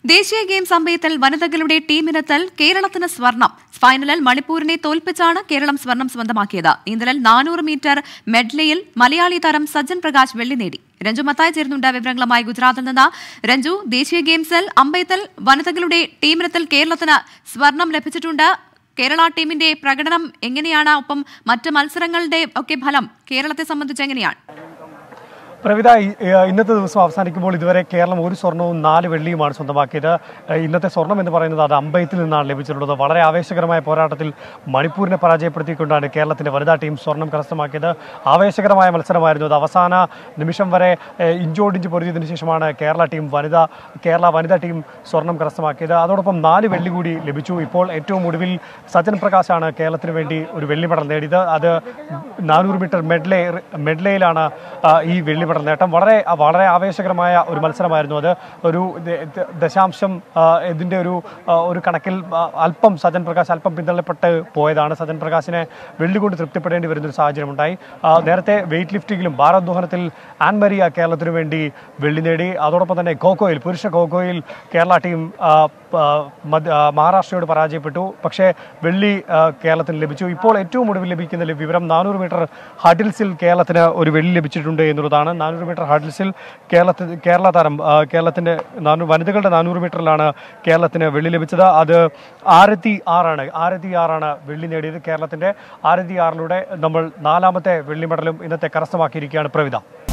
ദേശീയ ഗെയിംസ് അമ്പയത്തിൽ വനിതകളുടെ ടീമിനെത്തൽ കേരളത്തിന് സ്വർണം ഫൈനലിൽ മണിപ്പൂരിനെ തോൽപ്പിച്ചാണ് കേരളം സ്വർണം സ്വന്തമാക്കിയത് നീന്തലിൽ നാനൂറ് മീറ്റർ മെഡ്ലയിൽ മലയാളി താരം സജ്ജൻ പ്രകാശ് വെള്ളി നേടി രഞ്ജു മത്തായി ചേരുന്നുണ്ട് വിവരങ്ങളുമായി ഗുജറാത്തിൽ നിന്ന് രഞ്ജു ദേശീയ ഗെയിംസിൽ അമ്പയത്തിൽ വനിതകളുടെ ടീമിനെത്തൽ കേരളത്തിന് സ്വർണം ലഭിച്ചിട്ടുണ്ട് കേരള ടീമിന്റെ പ്രകടനം എങ്ങനെയാണ് ഒപ്പം മറ്റ് മത്സരങ്ങളുടെ ഒക്കെ ഫലം കേരളത്തെ സംബന്ധിച്ച് എങ്ങനെയാണ് പ്രവിത ഇ- ഏഹ് ഇന്നത്തെ ദിവസം അവസാനിക്കുമ്പോൾ ഇതുവരെ കേരളം ഒരു സ്വർണവും നാല് വെള്ളിയുമാണ് സ്വന്തമാക്കിയത് ഏഹ് ഇന്നത്തെ സ്വർണം എന്ന് പറയുന്നത് അത് അമ്പയത്തിൽ നിന്നാണ് ലഭിച്ചിട്ടുള്ളത് വളരെ ആവേശകരമായ പോരാട്ടത്തിൽ മണിപ്പൂരിനെ പരാജയപ്പെടുത്തിക്കൊണ്ടാണ് കേരളത്തിന്റെ വനിതാ ടീം സ്വർണം കരസ്ഥമാക്കിയത് ആവേശകരമായ മത്സരമായിരുന്നു അത് അവസാന നിമിഷം വരെ ഏഹ് ഇഞ്ചോടിഞ്ച് പൊരുതിയതിനു ശേഷമാണ് കേരള ടീം വനിത കേരള വനിതാ ടീം സ്വർണം കരസ്ഥമാക്കിയത് അതോടൊപ്പം നാല് വെള്ളി കൂടി ലഭിച്ചു ഇപ്പോൾ ഏറ്റവും ഒടുവിൽ സജൻ പ്രകാശാണ് കേരളത്തിന് വേണ്ടി ഒരു വെള്ളി മെഡൽ നേടിയത് അത് നാനൂറ് മീറ്റർ മെഡ്ലേ മെഡ്ലയിലാണ് ആ, ഈ വെള്ളി മെഡൽ നേട്ടം വളരെ വളരെ ആവേശകരമായ ഒരു മത്സരമായിരുന്നു അത് ഒരു ദ- ദ- ദശാംശം ആ, ഇതിന്റെ ഒരു ആ, ഒരു കണക്കിൽ ആ, അല്പം സജൻ പ്രകാശ് അല്പം പിന്തള്ളപ്പെട്ട് പോയതാണ് സജൻ പ്രകാശിനെ വെള്ളി കൊണ്ട് തൃപ്തിപ്പെടേണ്ടി വരുന്ന ഒരു സാഹചര്യമുണ്ടായി ആ, നേരത്തെ വെയിറ്റ് ലിഫ്റ്റിംഗിലും ഭാരോദ്വഹനത്തിൽ ആൻമരിയ കേരളത്തിന് വേണ്ടി വെള്ളി നേടി അതോടൊപ്പം തന്നെ ഖോഖോയിൽ പുരുഷ ഖോഖോയിൽ കേരള ടീം ആ, ആ, മധ്യ- ആ, മഹാരാഷ്ട്രയോട് പരാജയപ്പെട്ടു പക്ഷേ വെള്ളി ആ, കേരളത്തിന് ലഭിച്ചു ഇപ്പോൾ ഏറ്റവും ഒടുവിൽ ലഭിക്കുന്ന ലി- വിവരം നാനൂറ് മീറ്റർ ഹഡിൽസിൽ കേരളത്തിന് ഒരു വെള്ളി ലഭിച്ചിട്ടുണ്ട് എന്നുള്ളതാണ് നാനൂറ് മീറ്റർ ഹഡിൽസിൽ കേരളത്തിൽ കേരള താരം ആ, കേരളത്തിന്റെ നാനൂറ് വനിതകളുടെ നാനൂറ് മീറ്ററിലാണ് കേരളത്തിന് വെള്ളി ലഭിച്ചത് അത് ആയിരത്തി ആറാണ് ആയിരത്തി ആറാണ് വെള്ളി നേടിയത് കേരളത്തിന്റെ ആയിരത്തി ആറിലൂടെ നമ്മൾ നാലാമത്തെ വെള്ളി മെഡലും ഇന്നത്തെ കരസ്ഥമാക്കിയിരിക്കുകയാണ് പ്രവിധ